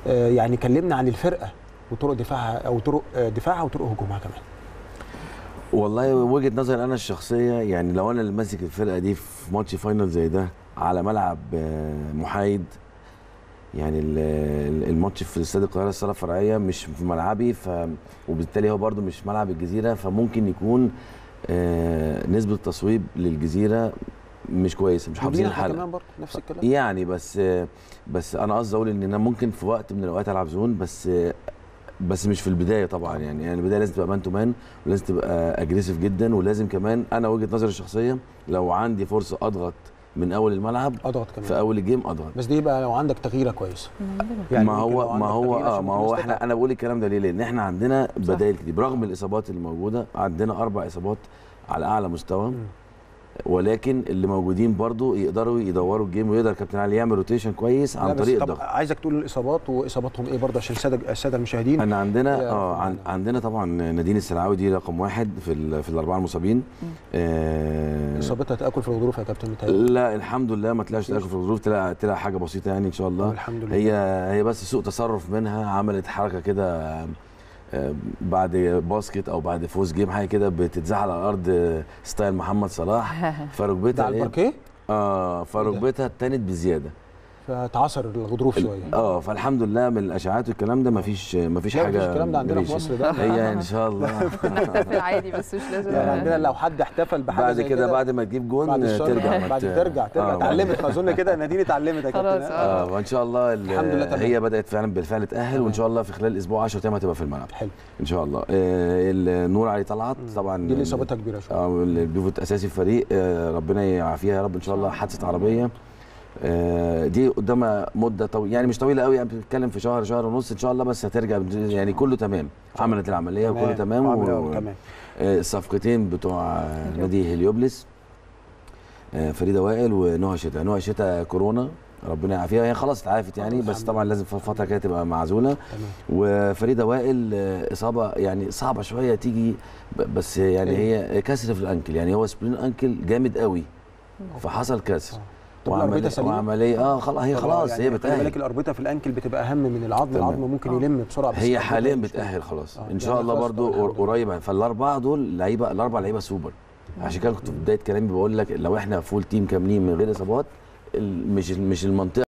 آه، يعني كلمنا عن الفرقه وطرق دفاعها او طرق آه، دفاعها وطرق هجومها كمان والله وجهه نظري انا الشخصيه يعني لو انا اللي ماسك الفرقه دي في ماتش فاينل زي ده على ملعب آه، محايد يعني ال- ال- الماتش في استاد القاهره الصاله الفرعيه مش في ملعبي ف وبالتالي هو برده مش ملعب الجزيره فممكن يكون آه، نسبه التصويب للجزيره مش كويسه مش حافظين ودينا إحنا الحلقه كمان برضه نفس الكلام يعني بس بس انا قصدي اقول ان انا ممكن في وقت من الاوقات العب زون بس بس مش في البدايه طبعا يعني يعني البدايه لازم تبقى مان تو مان ولازم تبقى اجريسيف جدا ولازم كمان انا وجهه نظري الشخصيه لو عندي فرصه اضغط من اول الملعب اضغط كمان في اول الجيم اضغط بس دي بقى لو عندك تغييره كويسه يعني ما يمكن لو هو ما عندك هو تغيير اه عشان ما ممكن هو الناس احنا تتعب. انا بقول الكلام ده ليه؟ لان احنا عندنا بدائل كتير برغم الاصابات اللي موجوده عندنا اربع اصابات على اعلى مستوى ولكن اللي موجودين برضو يقدروا يدوروا الجيم ويقدر كابتن علي يعمل روتيشن كويس لا عن بس طريق طب الضغط عايزك تقول الاصابات واصاباتهم ايه برضه عشان الساده الساده المشاهدين انا عندنا يا اه رب عن معنا. عندنا طبعا نادين السلعاوي دي رقم واحد في ال- في الاربعه المصابين آه اصابتها تاكل في الغضروف يا كابتن متهيألي لا الحمد لله ما طلعش تاكل في الظروف طلع طلع حاجه بسيطه يعني ان شاء الله الحمد لله هي هي بس سوء تصرف منها عملت حركه كده آه، بعد باسكت او بعد فوز جيم حاجه كده بتتزحل على الارض آه، ستايل محمد صلاح ده فركبتها على إيه؟ الباركيه اه فركبتها اتنت بزياده فتعصر الغضروف شويه اه فالحمد لله من الاشعاعات والكلام ده مفيش مفيش لا، حاجه مفيش الكلام ده عندنا في مفيش. مصر ده هي ان شاء الله نحتفل عادي بس مش لازم يعني عندنا لو حد احتفل بحاجه بعد زي كده بعد ما تجيب جون بعد الشر ترجع ما بعد ت- ترجع ترجع آه، اتعلمت اظن كده نادين اتعلمت يا خلاص، كابتن آه. اه وان شاء الله ال- الحمد لله تمام. هي بدات فعلا بالفعل تاهل وان شاء الله في خلال اسبوع 10 ايام هتبقى في الملعب حلو ان شاء الله آه النور علي طلعت طبعا دي اللي اصابتها كبيره شويه اه اللي بيفوت اساسي الفريق آه ربنا يعافيها يا رب ان شاء الله حادثه عربيه آه دي قدامها مده طويله يعني مش طويله قوي يعني بتتكلم في شهر شهر ونص ان شاء الله بس هترجع يعني كله تمام عملت العمليه وكله تمام عامل و- أوي، تمام آه، الصفقتين بتوع آه، نادي هليوبلس آه، فريده وائل ونهى شتاء نهى شتاء كورونا ربنا يعافيها هي خلاص اتعافت يعني الحمد بس طبعا لازم في فتره كده تبقى معزوله تمام وفريده وائل آه، اصابه يعني صعبه شويه تيجي ب- بس يعني هي كسر في الانكل يعني هو سبرين انكل جامد قوي فحصل كسر آه. طب الأربطة وعمليه سليمة؟ وعمليه اه خلاص هي طبعاً خلاص يعني هي خلي بتاهل بالك الاربطه في الانكل بتبقى اهم من العظم تمام. العظم ممكن آه. يلم بسرعه بس هي الأربطة حاليا مش بتاهل خلاص آه، ان يعني شاء الله خلاص برضو طبعاً، الحمد لله. قريبه فالاربعه دول لعيبه الاربع لعيبه سوبر عشان كده كنت في بدايه كلامي بقول لك لو احنا فول تيم كاملين من غير اصابات ال- مش مش المنطقه